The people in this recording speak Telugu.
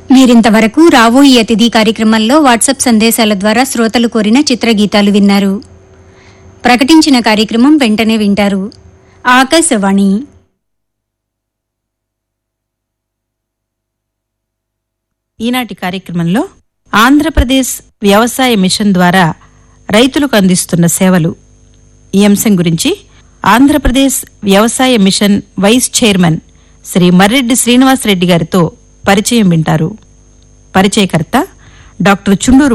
మీరింతవరకు రావోయి అతిథి కార్యక్రమంలో వాట్సాప్ సందేశాల ద్వారా శ్రోతలు కోరిన చిత్రగీతాలు విన్నారు ప్రకటించిన కార్యక్రమం వెంటనే వింటారు ఆకాశవాణి ఈనాటి కార్యక్రమంలో ఆంధ్రప్రదేశ్ వ్యవసాయ మిషన్ ద్వారా రైతులకు అందిస్తున్న సేవలు ఈ అంశం గురించి ఆంధ్రప్రదేశ్ వ్యవసాయ mission vice chairman Sri Marreddy Srinivasareddy గారితో పరిచయం వింటారు పరిచయకర్త డాక్టర్ చుండూరు